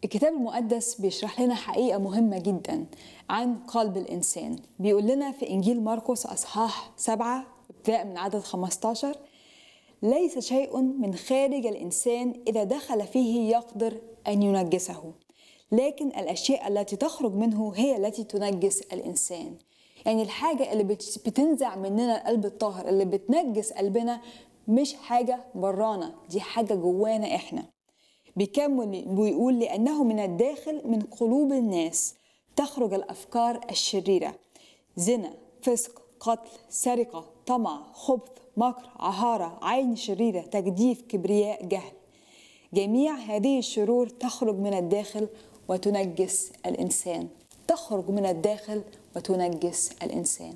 الكتاب المقدس بيشرح لنا حقيقة مهمة جدا عن قلب الإنسان بيقول لنا في إنجيل مرقس أصحاح سبعة ابتداء من عدد 15 ليس شيء من خارج الإنسان إذا دخل فيه يقدر أن ينجسه لكن الأشياء التي تخرج منه هي التي تنجس الإنسان يعني الحاجة اللي بت- بتنزع مننا القلب الطاهر اللي بتنجس قلبنا مش حاجة برانا دي حاجة جوانا إحنا بيكمل ويقول لأنه من الداخل من قلوب الناس تخرج الأفكار الشريرة زنا فسق قتل سرقة طمع خبث مكر عهارة عين شريرة تجديف كبرياء جهل جميع هذه الشرور تخرج من الداخل وتنجس الإنسان تخرج من الداخل وتنجس الإنسان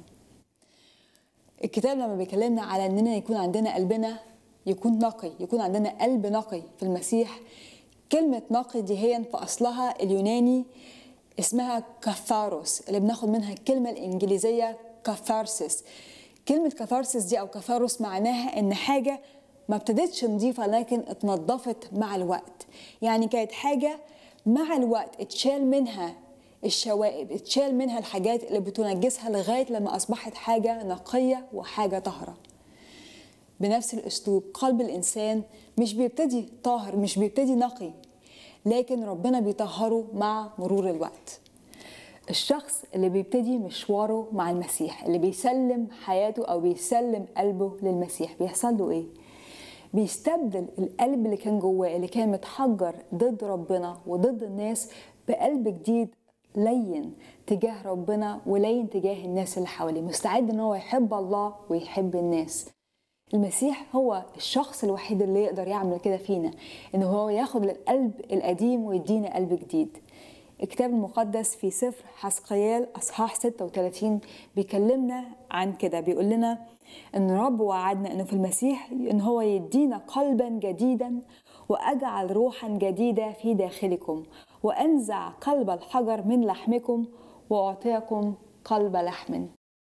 الكتاب لما بيكلمنا على اننا يكون عندنا قلبنا يكون نقي يكون عندنا قلب نقي في المسيح كلمة نقي دي هي في أصلها اليوناني اسمها كاثاروس اللي بناخد منها الكلمة الإنجليزية كاثارسيس كلمة كاثارسيس دي أو كاثاروس معناها إن حاجة ما ابتدتش نظيفة لكن اتنضفت مع الوقت يعني كانت حاجة مع الوقت اتشال منها الشوائب اتشال منها الحاجات اللي بتنجسها لغاية لما أصبحت حاجة نقية وحاجة طاهرة بنفس الأسلوب قلب الإنسان مش بيبتدي طاهر مش بيبتدي نقي لكن ربنا بيطهره مع مرور الوقت الشخص اللي بيبتدي مشواره مع المسيح اللي بيسلم حياته أو بيسلم قلبه للمسيح بيحصل له إيه؟ بيستبدل القلب اللي كان جواه اللي كان متحجر ضد ربنا وضد الناس بقلب جديد لين تجاه ربنا ولين تجاه الناس اللي حواليه مستعد ان هو يحب الله ويحب الناس المسيح هو الشخص الوحيد اللي يقدر يعمل كده فينا ان هو ياخد القلب القديم ويدينا قلب جديد الكتاب المقدس في سفر حسقيال اصحاح 36 بيكلمنا عن كده بيقول لنا ان رب وعدنا انه في المسيح ان هو يدينا قلبا جديدا واجعل روحا جديده في داخلكم وانزع قلب الحجر من لحمكم واعطيكم قلب لحم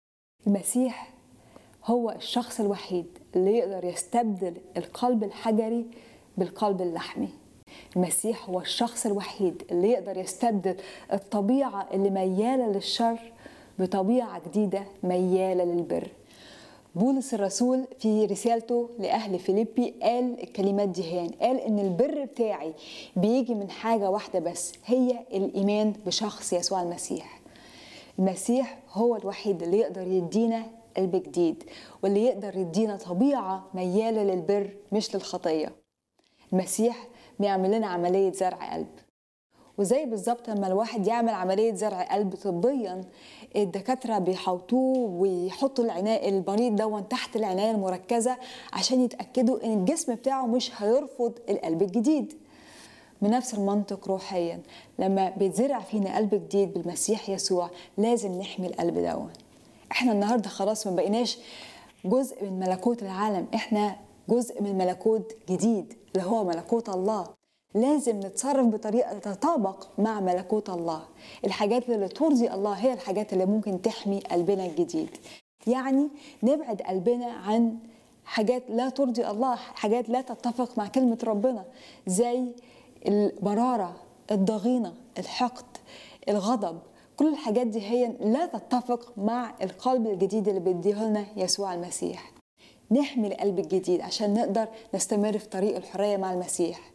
المسيح هو الشخص الوحيد اللي يقدر يستبدل القلب الحجري بالقلب اللحمي المسيح هو الشخص الوحيد اللي يقدر يستبدل الطبيعة اللي ميالة للشر بطبيعة جديدة ميالة للبر بولس الرسول في رسالته لأهل فيليبي قال الكلمات دي هان قال إن البر بتاعي بيجي من حاجة واحدة بس هي الإيمان بشخص يسوع المسيح المسيح هو الوحيد اللي يقدر يدينا قلب جديد واللي يقدر يدينا طبيعة ميالة للبر مش للخطية المسيح بيعمل لنا عملية زرع قلب وزي بالظبط لما الواحد يعمل عملية زرع قلب طبيا الدكاترة بيحوطوه ويحطوا العناية المريض دون تحت العناية المركزة عشان يتأكدوا ان الجسم بتاعه مش هيرفض القلب الجديد بنفس المنطق روحيا لما بيتزرع فينا قلب جديد بالمسيح يسوع لازم نحمي القلب دون احنا النهارده خلاص ما بقيناش جزء من ملكوت العالم احنا جزء من ملكوت جديد اللي هو ملكوت الله لازم نتصرف بطريقه تتطابق مع ملكوت الله الحاجات اللي ترضي الله هي الحاجات اللي ممكن تحمي قلبنا الجديد يعني نبعد قلبنا عن حاجات لا ترضي الله حاجات لا تتفق مع كلمه ربنا زي المراره الضغينه الحقد الغضب كل الحاجات دي هي لا تتفق مع القلب الجديد اللي بيديه لنا يسوع المسيح نحمي القلب الجديد عشان نقدر نستمر في طريق الحرية مع المسيح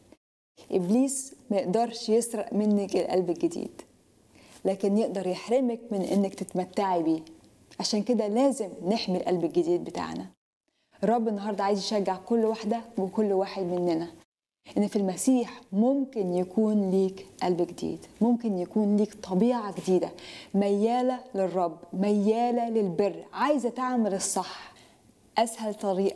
إبليس ما يقدرش يسرق منك القلب الجديد لكن يقدر يحرمك من إنك تتمتعي بيه عشان كده لازم نحمي القلب الجديد بتاعنا الرب النهاردة عايز يشجع كل واحدة وكل واحد مننا ان في المسيح ممكن يكون ليك قلب جديد ممكن يكون ليك طبيعه جديده مياله للرب مياله للبر عايزه تعمل الصح اسهل طريقه